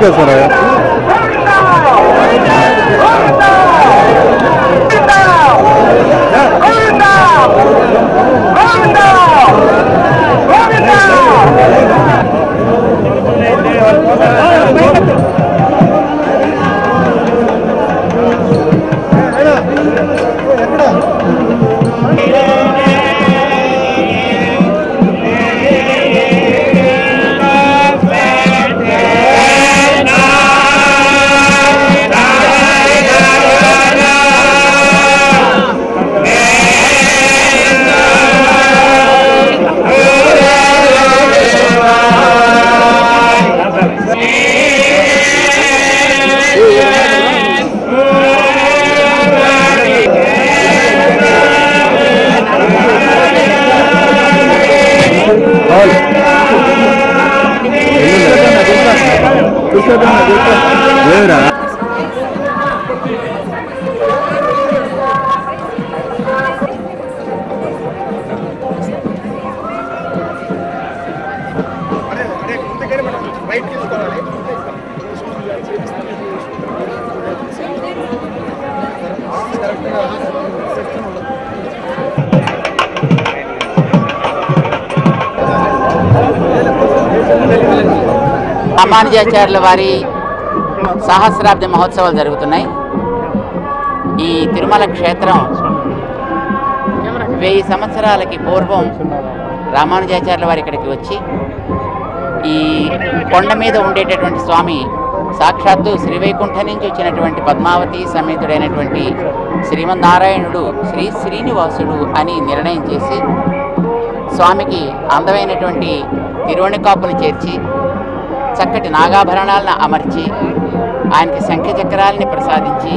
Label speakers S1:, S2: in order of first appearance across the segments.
S1: చేస్తారా లేదురా
S2: రామానుజాచార్యుల వారి సహస్రాబ్ది మహోత్సవాలు జరుగుతున్నాయి ఈ తిరుమల క్షేత్రం వెయ్యి సంవత్సరాలకి పూర్వం రామానుజాచార్యుల వారు ఇక్కడికి వచ్చి ఈ కొండ మీద ఉండేటటువంటి స్వామి సాక్షాత్తు శ్రీవైకుంఠ నుంచి వచ్చినటువంటి పద్మావతి సమేతుడైనటువంటి శ్రీమన్నారాయణుడు శ్రీ శ్రీనివాసుడు అని నిర్ణయం చేసి స్వామికి అందమైనటువంటి తిరువణికాపును చేర్చి చక్కటి నాగాభరణాలను అమర్చి ఆయనకి శంఖ చక్రాలని ప్రసాదించి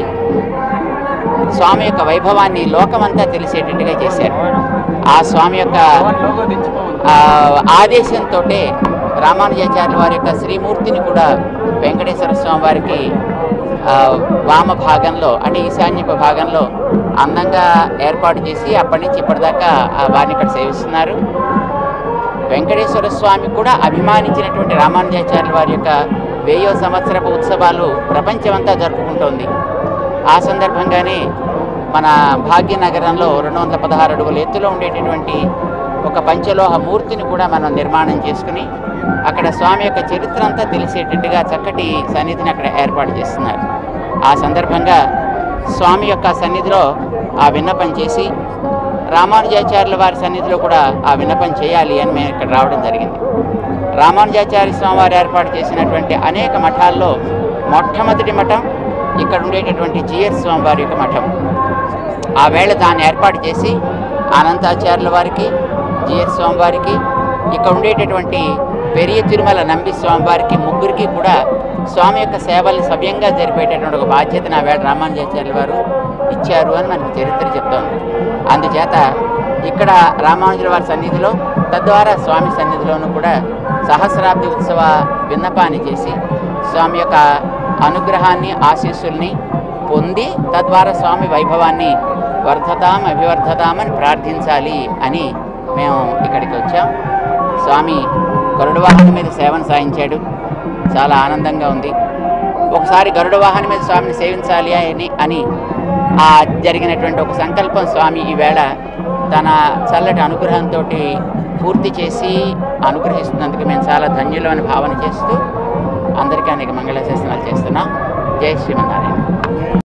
S2: స్వామి యొక్క వైభవాన్ని లోకమంతా తెలిసేటట్టుగా చేశారు ఆ స్వామి యొక్క ఆ, ఆదేశంతో రామానుజాచార్యుల వారి యొక్క శ్రీమూర్తిని కూడా వెంకటేశ్వర స్వామి వారికి ఆ, వామ భాగంలో అంటే ఈశాన్యపు భాగంలో అందంగా ఏర్పాటు చేసి అప్పటి నుంచి ఇప్పటిదాకా ఆ వారిని ఇక్కడ సేవిస్తున్నారు వెంకటేశ్వర స్వామి కూడా అభిమానించినటువంటి రామానుజాచార్యుల వారి యొక్క వెయ్యో సంవత్సరపు ఉత్సవాలు ప్రపంచమంతా జరుపుకుంటోంది ఆ సందర్భంగానే మన భాగ్యనగరంలో రెండు వందల పదహారు అడుగుల ఎత్తులో ఉండేటటువంటి ఒక పంచలోహ మూర్తిని కూడా మనం నిర్మాణం చేసుకుని అక్కడ స్వామి యొక్క చరిత్ర అంతా తెలిసేటట్టుగా చక్కటి సన్నిధిని అక్కడ ఏర్పాటు చేస్తున్నారు ఆ సందర్భంగా స్వామి యొక్క సన్నిధిలో ఆ విన్నపం చేసి రామానుజాచార్యుల వారి సన్నిధిలో కూడా ఆ విన్నపం చేయాలి అని మేము ఇక్కడ రావడం జరిగింది రామానుజాచార్య స్వామి వారు ఏర్పాటు చేసినటువంటి అనేక మఠాల్లో మొట్టమొదటి మఠం ఇక్కడ ఉండేటటువంటి జిఎస్ స్వామి వారి యొక్క మఠం ఆ వేళ దాన్ని ఏర్పాటు చేసి అనంతాచార్యుల వారికి జిఎస్ స్వామి వారికి ఇక్కడ ఉండేటటువంటి పెరియ తిరుమల నంబి స్వామి వారికి ముగ్గురికి కూడా స్వామి యొక్క సేవల్ని సవ్యంగా జరిపేటటువంటి ఒక బాధ్యతను ఆ వేళ రామానుజాచార్యుల వారు ఇచ్చారు అని మనకు చరిత్ర చెప్తోంది అందుచేత ఇక్కడ రామానుజుల వారి సన్నిధిలో తద్వారా స్వామి సన్నిధిలోనూ కూడా సహస్రాబ్ది ఉత్సవ విన్నపాన్ని చేసి స్వామి యొక్క అనుగ్రహాన్ని ఆశీస్సుల్ని పొంది తద్వారా స్వామి వైభవాన్ని వర్ధతాం అభివర్ధతామని ప్రార్థించాలి అని మేము ఇక్కడికి వచ్చాం స్వామి గరుడ వాహనం మీద సేవను సాయించాడు చాలా ఆనందంగా ఉంది ఒకసారి గరుడ వాహనం మీద స్వామిని సేవించాలి అని అని ఆ జరిగినటువంటి ఒక సంకల్పం స్వామి ఈవేళ తన చల్లటి అనుగ్రహంతో పూర్తి చేసి అనుగ్రహిస్తున్నందుకు మేము చాలా ధన్యులు అని భావన చేస్తూ అందరికీ అనేక మంగళ శాసనాలు చేస్తున్నాం జై శ్రీమన్నారాయణ